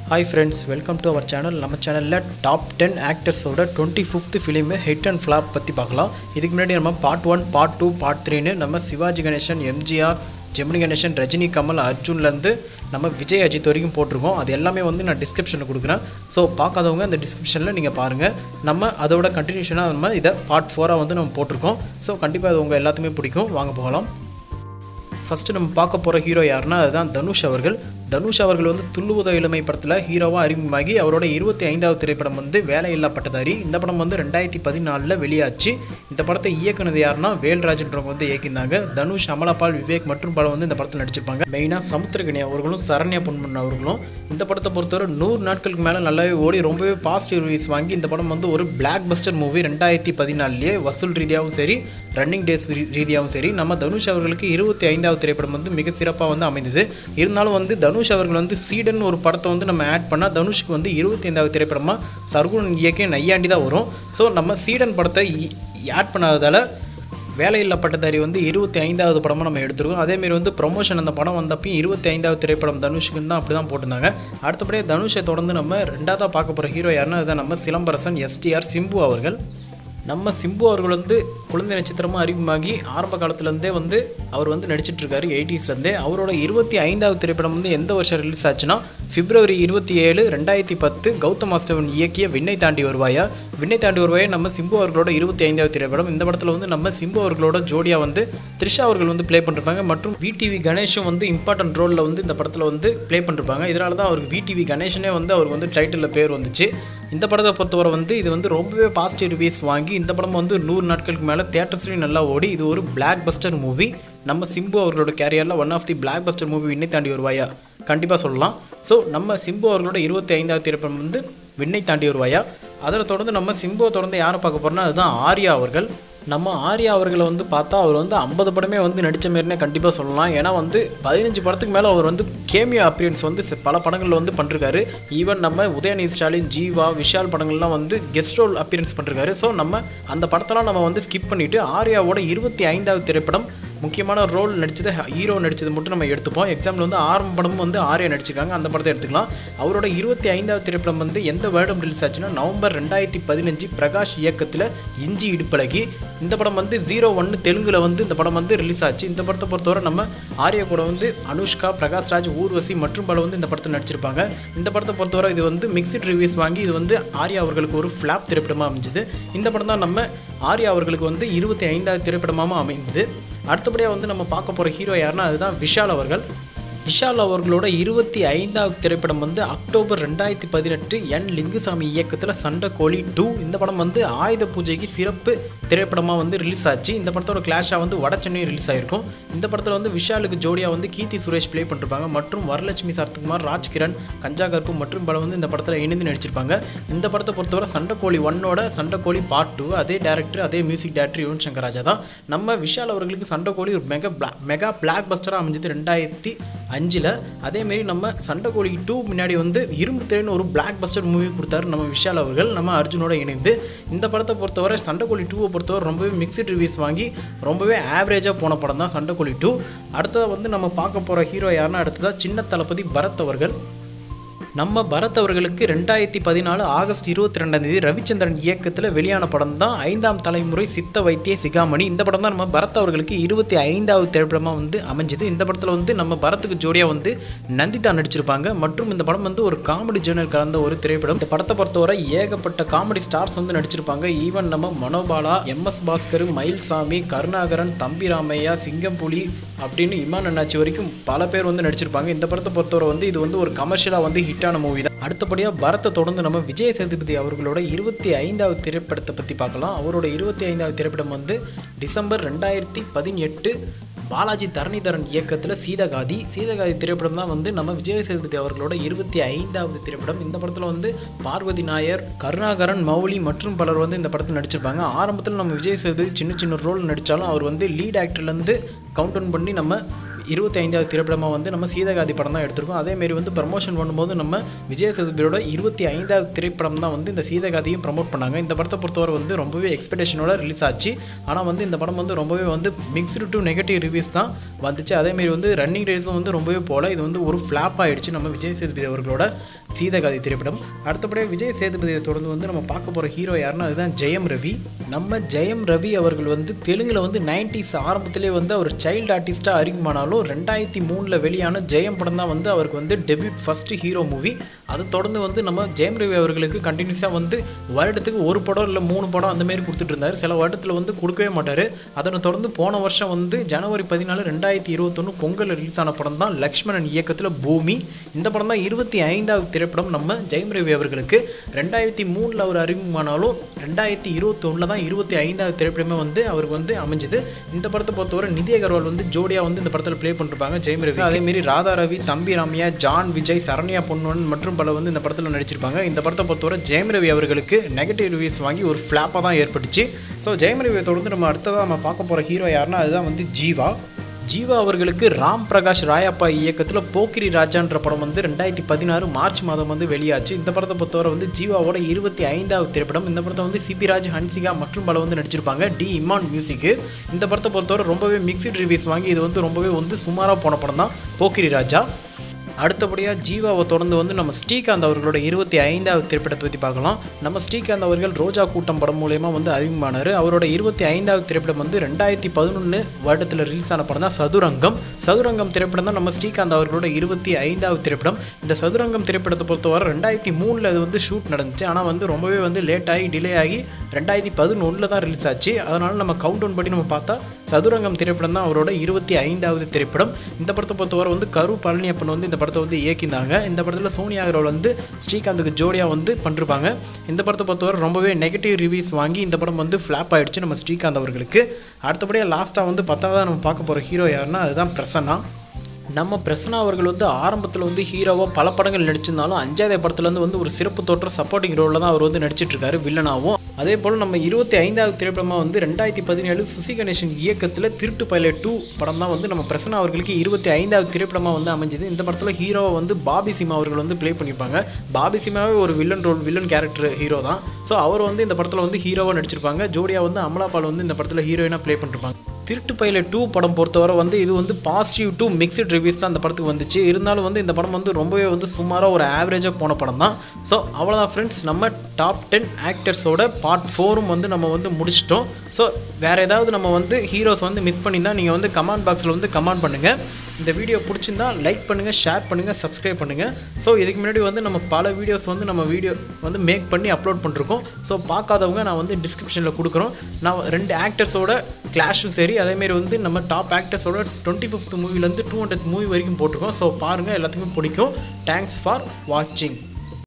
hi friends welcome to our channel நம்ம சேனலில் top ten ஆக்டர்ஸோட twenty fifth film hit and flop பற்றி பார்க்கலாம் இதுக்கு முன்னாடி நம்ம part one part two part த்ரீன்னு நம்ம சிவாஜி கணேசன் எம்ஜிஆர் ஜெமினி கணேசன் ரஜினி கமல் அர்ஜுன்லேருந்து நம்ம விஜய் அஜித் வரைக்கும் போட்டிருக்கோம் அது எல்லாமே வந்து நான் டிஸ்கிரிப்ஷனில் கொடுக்குறேன் ஸோ பார்க்காதவங்க அந்த டிஸ்கிரிப்ஷனில் நீங்கள் பாருங்கள் நம்ம அதோட கண்டினியூஷனாக நம்ம இதை பார்ட் ஃபோராக வந்து நம்ம போட்டிருக்கோம் ஸோ கண்டிப்பாக அது உங்கள் எல்லாத்துக்குமே பிடிக்கும் வாங்க போகலாம் ஃபஸ்ட்டு நம்ம பார்க்க போகிற ஹீரோ யாருன்னா அதுதான் தனுஷ் அவர்கள் தனுஷ் அவர்கள் வந்து துள்ளுவத இளமை படத்தில் ஹீரோவாக அறிமுகமாகி அவரோட இருபத்தி ஐந்தாவது திரைப்படம் வந்து வேலையில்லா பட்டதாரி இந்த படம் வந்து ரெண்டாயிரத்தி பதினாலில் வெளியாச்சு இந்த படத்தை இயக்குனது யாருன்னா வேல்ராஜ்ன்றவங்க வந்து இயக்கியிருந்தாங்க தனுஷ் அமலாபால் விவேக் மற்றும் படம் வந்து இந்த படத்தில் நடிச்சிருப்பாங்க மெயினாக சமுத்திரகனி அவர்களும் சரண்யா பொன்மன் அவர்களும் இந்த படத்தை பொறுத்தவரை நூறு நாட்களுக்கு மேலே நல்லாவே ஓடி ரொம்பவே பாசிட்டிவ் ரிவ்யூஸ் வாங்கி இந்த படம் வந்து ஒரு பிளாக் பஸ்டர் மூவி ரெண்டாயிரத்தி பதினாலுலேயே வசூல் ரீதியாகவும் சரி ரன்னிங் டேஸ் ரீதியாகவும் சரி நம்ம தனுஷ் அவர்களுக்கு இருபத்தி ஐந்தாவது திரைப்படம் வந்து மிக சிறப்பாக வந்து அமைந்தது இருந்தாலும் வந்து தனுஷ் அவர்கள் வந்து சீடன் ஒரு படத்தை வந்து நம்ம ஆட் பண்ணால் தனுஷுக்கு வந்து இருபத்தி ஐந்தாவது திரைப்படமாக சர்குணன் இயக்கிய நையாண்டி தான் வரும் ஸோ நம்ம சீடன் படத்தை ஆட் பண்ணாததால் வேலையில்லா பட்டதாரி வந்து இருபத்தி ஐந்தாவது படமாக நம்ம எடுத்திருக்கோம் அதேமாரி வந்து ப்ரொமோஷன் அந்த படம் வந்தப்பையும் இருபத்தி ஐந்தாவது திரைப்படம் தனுஷுக்குன்னு தான் அப்படி தான் போட்டிருந்தாங்க அடுத்தபடியே தனுஷை தொடர்ந்து நம்ம ரெண்டாவதாக பார்க்க போகிற ஹீரோ யாருன்னா அதுதான் நம்ம சிலம்பரசன் எஸ்டிஆர் சிம்பு அவர்கள் நம்ம சிம்பு அவர்கள் வந்து குழந்தை நட்சத்திரமாக அறிமுகமாகி ஆரம்ப காலத்துலேருந்தே வந்து அவர் வந்து நடிச்சிட்டு இருக்காரு எயிட்டிஸ்லேருந்தே அவரோட இருபத்தி ஐந்தாவது திரைப்படம் வந்து எந்த வருஷம் ரிலீஸ் ஆச்சுன்னா பிப்ரவரி இருபத்தி ஏழு ரெண்டாயிரத்தி பத்து கௌதம் மாஸ்டவன் இயக்கிய விண்ணை தாண்டி வருவாயா விண்ணை தாண்டி வருவாயா நம்ம சிம்பு அவர்களோட இருபத்தி ஐந்தாவது திரைப்படம் இந்த படத்தில் வந்து நம்ம சிம்பு அவர்களோட ஜோடியாக வந்து த்ரிஷா அவர்கள் வந்து ப்ளே பண்ணிருப்பாங்க மற்றும் விடிவி கணேஷும் வந்து இம்பார்ட்டன்ட் ரோலில் வந்து இந்த படத்தில் வந்து ப்ளே பண்ணிருப்பாங்க இதனால தான் அவருக்கு விடிவி கணேஷனே வந்து அவருக்கு வந்து டைட்டிலில் பேர் வந்துச்சு இந்த படத்தை பொறுத்தவரை வந்து இது வந்து ரொம்பவே பாசிட்டிவ் ரிவ்யூஸ் வாங்கி இந்த படம் வந்து நூறு நாட்களுக்கு மேலே தேட்டர்ஸ்லையும் நல்லா ஓடி இது ஒரு பிளாக் பஸ்டர் மூவி நம்ம சிம்பு அவர்களோட கேரியரில் one of the blockbuster movie Vinnai Thaandi வருவாயா கண்டிப்பாக சொல்லலாம் ஸோ நம்ம சிம்பு அவர்களோட இருபத்தி ஐந்தாவது திரைப்படம் வந்து விண்ணை தாண்டி வருவாயா அதில் தொடர்ந்து நம்ம சிம்புவை தொடர்ந்து யாரை பார்க்க போகிறோம்னா அதுதான் ஆர்யா அவர்கள் நம்ம ஆர்யா அவர்களை வந்து பார்த்தா அவர் வந்து ஐம்பது படமே வந்து நடித்த மாரினே கண்டிப்பாக சொல்லலாம் ஏன்னா வந்து பதினஞ்சு படத்துக்கு மேலே அவர் வந்து கேமியோ அப்பியன்ஸ் வந்து சி- பல படங்களில் வந்து பண்ணிருக்காரு ஈவன் நம்ம உதயநிதி ஸ்டாலின் ஜீவா விஷால் படங்கள்லாம் வந்து கெஸ்ட் ரோல் அப்பியரன்ஸ் பண்ணிருக்காரு ஸோ நம்ம அந்த படத்தெல்லாம் நம்ம வந்து ஸ்கிப் பண்ணிவிட்டு ஆர்யாவோட இருபத்தி ஐந்தாவது திரைப்படம் முக்கியமான ரோல் நடிச்சது ஹீரோ நடிச்சது மட்டும் நம்ம எடுத்துப்போம் எக்ஸாம்பிள் வந்து ஆரம்ப படமும் வந்து ஆர்யா நடிச்சிருக்காங்க அந்த படத்தை எடுத்துக்கலாம் அவரோட இருபத்தி ஐந்தாவது திரைப்படம் வந்து எந்த வருடம் ரிலீஸ் ஆச்சுன்னா நவம்பர் ரெண்டாயிரத்தி பதினஞ்சு பிரகாஷ் இயக்கத்தில் இஞ்சி இடுப்பழகி இந்த படம் வந்து ஜீரோ ஒன்று தெலுங்குல வந்து இந்த படம் வந்து ரிலீஸ் ஆச்சு இந்த படத்தை பொறுத்தவரை நம்ம ஆர்யா கூட வந்து அனுஷ்கா பிரகாஷ் ராஜ் ஊர்வசி மற்றும் பல வந்து இந்த படத்தில் நடிச்சிருப்பாங்க இந்த படத்தை பொறுத்தவரை இது வந்து மிக்சட் ரிவ்யூஸ் வாங்கி இது வந்து ஆர்யா அவர்களுக்கு ஒரு ஃப்ளாப் திரைப்படமாக அமைஞ்சுது இந்த படம் தான் நம்ம ஆர்யா அவர்களுக்கு வந்து இருபத்தி ஐந்தாவது திரைப்படமாக அமைந்தது அடுத்தபடியாக வந்து நம்ம பார்க்க போகிற ஹீரோ யாருன்னா அதுதான் விஷால் அவர்கள் விஷால் அவர்களோட இருபத்தி ஐந்தாவது திரைப்படம் வந்து அக்டோபர் ரெண்டாயிரத்தி பதினெட்டு என் லிங்குசாமி இயக்கத்தில் சண்டைக்கோழி டூ இந்த படம் வந்து ஆயுத பூஜைக்கு சிறப்பு திரைப்படமாக வந்து ரிலீஸ் ஆச்சு இந்த படத்தோட கிளாஷாக வந்து வட சென்னை ரிலீஸ் ஆயிருக்கும் இந்த படத்தில் வந்து விஷாலுக்கு ஜோடியாக வந்து கீர்த்தி சுரேஷ் ப்ளே பண்ணிருப்பாங்க மற்றும் வரலட்சுமி சரத்குமார் ராஜ்கிரண் கஞ்சா கருப்பு மற்றும் பல வந்து இந்த படத்தில் இணைந்து நடிச்சிருப்பாங்க இந்த படத்தை பொறுத்தவரை சண்டைக்கோழி ஒன்னோட சண்டைக்கோழி பார்ட் டூ அதே டேரக்டர் அதே மியூசிக் டேரக்டர் யுவன் சங்கர் ராஜா தான் நம்ம விஷால் அவர்களுக்கு சண்டைக்கோழி ஒரு மெகா பிளா மெகா பிளாக் பஸ்டராக அமைஞ்சது ரெண்டாயிரத்தி அஞ்சில் அதேமாரி நம்ம சண்டைக்கோழி டூ முன்னாடி வந்து இரும்பு திரைன்னு ஒரு பிளாக் பஸ்டர் மூவி கொடுத்தாரு நம்ம விஷால் அவர்கள் நம்ம அர்ஜுனோட இணைந்து இந்த படத்தை பொறுத்தவரை சண்டைக்கோழி டூவை பொறுத்தவரை ரொம்பவே மிக்சட் ரிவ்யூஸ் வாங்கி ரொம்பவே ஆவரேஜாக போன படம் தான் சண்டைக்கோழி டூ அடுத்ததாக வந்து நம்ம பார்க்க போகிற ஹீரோ யாருன்னா அடுத்ததாக சின்ன தளபதி பரத் அவர்கள் நம்ம பரத் அவர்களுக்கு ரெண்டாயிரத்தி பதினாலு ஆகஸ்ட் இருபத்தி ரெண்டாம் தேதி ரவிச்சந்திரன் இயக்கத்தில் வெளியான படம் தான் ஐந்தாம் தலைமுறை சித்த வைத்திய சிகாமணி இந்த படம் தான் நம்ம பரத் அவர்களுக்கு இருபத்தி ஐந்தாவது திரைப்படமாக வந்து அமைஞ்சது இந்த படத்தில் வந்து நம்ம பரத்துக்கு ஜோடியாக வந்து நந்திதா நடிச்சிருப்பாங்க மற்றும் இந்த படம் வந்து ஒரு காமெடி ஜேர்னல் கலந்த ஒரு திரைப்படம் இந்த படத்தை பொறுத்தவரை ஏகப்பட்ட காமெடி ஸ்டார்ஸ் வந்து நடிச்சிருப்பாங்க ஈவன் நம்ம மனோபாலா எம் எஸ் பாஸ்கர் மயில்சாமி கருணாகரன் தம்பி ராமையா சிங்கம்புலி அப்படின்னு இமான் அண்ணாச்சி வரைக்கும் பல பேர் வந்து நடிச்சிருப்பாங்க இந்த படத்தை பொறுத்தவரை வந்து இது வந்து ஒரு கமர்ஷியலாக வந்து ஹிட்டான மூவி தான் அடுத்தபடியாக பரத்தை தொடர்ந்து நம்ம விஜய் சேதுபதி அவர்களோட இருபத்தி ஐந்தாவது திரைப்படத்தை பற்றி பார்க்கலாம் அவரோட இருபத்தி ஐந்தாவது திரைப்படம் வந்து டிசம்பர் ரெண்டாயிரத்தி பதினெட்டு பாலாஜி தரணிதரன் இயக்கத்தில் சீதகாதி சீதகாதி திரைப்படம் தான் வந்து நம்ம விஜய் சேதுபதி அவர்களோட இருபத்தி ஐந்தாவது திரைப்படம் இந்த படத்தில் வந்து பார்வதி நாயர் கருணாகரன் மௌலி மற்றும் பலர் வந்து இந்த படத்தில் நடிச்சிருப்பாங்க ஆரம்பத்தில் நம்ம விஜய் சேதுபதி சின்ன சின்ன ரோல் நடித்தாலும் அவர் வந்து லீட் ஆக்டர்லேருந்து கவுண்ட் டவுன் பண்ணி நம்ம இருபத்தி ஐந்தாவது திரைப்படமாக வந்து நம்ம சீதகாதி படம் தான் எடுத்திருக்கோம் அதேமாரி வந்து ப்ரமோஷன் பண்ணும்போது நம்ம விஜய் சேதுபதியோட இருபத்தி ஐந்தாவது திரைப்படம் தான் வந்து இந்த சீதகாதியும் ப்ரமோட் பண்ணாங்க இந்த படத்தை பொறுத்தவரை வந்து ரொம்பவே எக்ஸ்பெக்டேஷனோட ரிலீஸ் ஆச்சு ஆனால் வந்து இந்த படம் வந்து ரொம்பவே வந்து மிக்ஸ்டு டு நெகட்டிவ் ரிவ்யூஸ் தான் வந்துச்சு அதேமாரி வந்து ரன்னிங் ரேஸும் வந்து ரொம்பவே போல இது வந்து ஒரு ஃப்ளாப் ஆயிடுச்சு நம்ம விஜய் சேதுபதி அவர்களோட சீதகாதி திரைப்படம் அடுத்தபடியாக விஜய் சேதுபதியை தொடர்ந்து வந்து நம்ம பார்க்க போகிற ஹீரோ யாருன்னா அதுதான் ஜெயம் ரவி நம்ம ஜெயம் ரவி அவர்கள் வந்து தெலுங்கில் வந்து நைன்டிஸ் ஆரம்பத்திலே வந்து அவர் சைல்டு ஆர்டிஸ்ட்டாக அறிமுகமானாலும் ரெண்டாயிரத்தி மூணில் வெளியான ஜெயம் படம் தான் வந்து அவருக்கு வந்து டெபியூட் ஃபஸ்ட்டு ஹீரோ மூவி அதை தொடர்ந்து வந்து நம்ம ஜெயம் ரவி அவர்களுக்கு கண்டினியூஸாக வந்து வருடத்துக்கு ஒரு படம் இல்லை மூணு படம் அந்த மாதிரி கொடுத்துட்டு இருந்தார் சில வருடத்தில் வந்து கொடுக்கவே மாட்டார் அதனை தொடர்ந்து போன வருஷம் வந்து ஜனவரி பதினாலு ரெண்டாயிரத்தி இருபத்தொன்று பொங்கல் ரிலீஸ் ஆன படம் தான் லக்ஷ்மணன் இயக்கத்தில் பூமி இந்த படம் தான் இருபத்தி ஐந்தாவது திரைப்படம் நம்ம ஜெயம் ரவி அவர்களுக்கு ரெண்டாயிரத்தி மூணில் அவர் அறிமுகமானாலும் ரெண்டாயிரத்தி இருபத்தொன்னில் தான் இருபத்தி ஐந்தாவது திரைப்படமே வந்து அவருக்கு வந்து அமைஞ்சது இந்த படத்தை பொறுத்தவரை நிதி அகர்வால் வந்து ஜோடியாக வந்து இந்த படத்தில் ப்ளே பண்ணிருப்பாங்க ஜெயம் ரவி அதேமாரி ராதா ரவி தம்பி ராமையா ஜான் விஜய் சரண்யா பொன்வன் மற்றும் பல வந்து இந்த படத்தில் நடிச்சிருப்பாங்க இந்த படத்தை பொறுத்தவரை ஜெயம் ரவி அவர்களுக்கு நெகட்டிவ் ரிவ்யூஸ் வாங்கி ஒரு ஃப்ளாப்பாக தான் ஏற்பட்டுச்சு ஸோ ஜெயம் ரவியை தொடர்ந்து நம்ம அடுத்ததாக நம்ம பார்க்க போகிற ஹீரோ யாருன்னா அதுதான் வந்து ஜீவா ஜீவா அவர்களுக்கு ராம் பிரகாஷ் ராயப்பா இயக்கத்தில் போக்கிரி ராஜான்ற படம் வந்து ரெண்டாயிரத்தி பதினாறு மார்ச் மாதம் வந்து வெளியாச்சு இந்த படத்தை பொறுத்தவரை வந்து ஜீவாவோட இருபத்தி ஐந்தாவது திரைப்படம் இந்த படத்தை வந்து சிபி ராஜ் ஹன்சிகா மற்றும் பல வந்து நடிச்சிருப்பாங்க டி இமான் மியூசிக்கு இந்த படத்தை பொறுத்தவரை ரொம்பவே மிக்சட் ரிவ்யூஸ் வாங்கி இது வந்து ரொம்பவே வந்து சுமாராக போன படம் தான் போக்கிரி ராஜா அடுத்தபடியாக ஜீவாவை தொடர்ந்து வந்து நம்ம ஸ்ரீகாந்த் அவர்களோட இருபத்தி ஐந்தாவது திரைப்படத்தை பற்றி பார்க்கலாம் நம்ம ஸ்ரீகாந்த் அவர்கள் ரோஜா கூட்டம் படம் மூலயமா வந்து அறிமுகமானார் அவரோட இருபத்தி ஐந்தாவது திரைப்படம் வந்து ரெண்டாயிரத்தி பதினொன்று வருடத்தில் ரிலீஸ் ஆன படம் தான் சதுரங்கம் சதுரங்கம் திரைப்படம் தான் நம்ம ஸ்ரீகாந்த் அவர்களோட இருபத்தி ஐந்தாவது திரைப்படம் இந்த சதுரங்கம் திரைப்படத்தை பொறுத்தவரை ரெண்டாயிரத்தி மூணில் அது வந்து ஷூட் நடந்துச்சு ஆனால் வந்து ரொம்பவே வந்து லேட் ஆகி டிலே ஆகி ரெண்டாயிரத்தி பதினொன்றில் தான் ரிலீஸ் ஆச்சு அதனால் நம்ம கவுண்ட் டவுன் படி நம்ம பார்த்தா சதுரங்கம் திரைப்படம் தான் அவரோட இருபத்தி ஐந்தாவது திரைப்படம் இந்த படத்தை பொறுத்தவரை வந்து கரு பழனியப்பன் வந்து இந்த படத்தை வந்து இயக்கியிருந்தாங்க இந்த படத்தில் சோனியா அகர்வால் வந்து ஸ்ரீகாந்துக்கு ஜோடியாக வந்து பண்ணிருப்பாங்க இந்த படத்தை பொறுத்தவரை ரொம்பவே நெகட்டிவ் ரிவ்யூஸ் வாங்கி இந்த படம் வந்து ஃப்ளாப் ஆயிடுச்சு நம்ம ஸ்ரீகாந்த் அவர்களுக்கு அடுத்தபடியாக லாஸ்ட்டாக வந்து பத்தாவது நம்ம பார்க்க போகிற ஹீரோ யாருன்னா அதுதான் பிரசன்னா நம்ம பிரசன்னா அவர்கள் வந்து ஆரம்பத்தில் வந்து ஹீரோவாக பல படங்கள் நடிச்சிருந்தாலும் அஞ்சாவது படத்துலேருந்து வந்து ஒரு சிறப்பு தோற்றம் சப்போர்ட்டிங் ரோலில் தான் அவர் வந்து நடிச்சிட்டு இருக்காரு வில்லனாகவும் அதே போல் நம்ம இருபத்தி ஐந்தாவது திரைப்படமாக வந்து ரெண்டாயிரத்தி பதினேழு சுசி கணேசன் இயக்கத்தில் திருட்டு பைலட் டூ படம் தான் வந்து நம்ம பிரசன்னா அவர்களுக்கு இருபத்தி ஐந்தாவது திரைப்படமாக வந்து அமைஞ்சது இந்த படத்தில் ஹீரோவை வந்து பாபி சிமா அவர்கள் வந்து ப்ளே பண்ணியிருப்பாங்க பாபி சிமாவே ஒரு villain role villain character hero தான் ஸோ அவர் வந்து இந்த படத்தில் வந்து ஹீரோவாக நடிச்சிருப்பாங்க ஜோடியாக வந்து அமலாபால் வந்து இந்த படத்தில் ஹீரோயினாக ப்ளே பண்ணிருப்பாங்க திருட்டு பையில டூ படம் பொறுத்தவரை வந்து இது வந்து பாசிட்டிவ் டூ மிக்சட் ரிவ்யூஸ் தான் அந்த படத்துக்கு வந்துச்சு இருந்தாலும் வந்து இந்த படம் வந்து ரொம்பவே வந்து சுமாராக ஒரு ஆவரேஜாக போன படம் தான் ஸோ அவ்வளோதான் ஃப்ரெண்ட்ஸ் நம்ம டாப் டென் ஆக்டர்ஸோட பார்ட் ஃபோரும் வந்து நம்ம வந்து முடிச்சிட்டோம் ஸோ வேறு ஏதாவது நம்ம வந்து ஹீரோஸ் வந்து மிஸ் பண்ணியிருந்தா நீங்கள் வந்து கமெண்ட் பாக்ஸில் வந்து கமெண்ட் பண்ணுங்கள் இந்த வீடியோ பிடிச்சிருந்தா லைக் பண்ணுங்கள் ஷேர் பண்ணுங்கள் சப்ஸ்கிரைப் பண்ணுங்கள் ஸோ இதுக்கு முன்னாடி வந்து நம்ம பல வீடியோஸ் வந்து நம்ம வீடியோ வந்து மேக் பண்ணி அப்லோட் பண்ணிருக்கோம் ஸோ பார்க்காதவங்க நான் வந்து டிஸ்கிரிப்ஷனில் கொடுக்குறோம் நான் ரெண்டு ஆக்டர்ஸோட கிளாஷும் சரி அதேமாரி வந்து நம்ம டாப் ஆக்டர்ஸோட டுவெண்ட்டி ஃபிஃப்த் மூவிலேருந்து டூ ஹண்ட்ரட் மூவி வரைக்கும் போட்டிருக்கோம் ஸோ பாருங்கள் எல்லாத்துக்குமே பிடிக்கும் தேங்க்ஸ் ஃபார் வாட்சிங்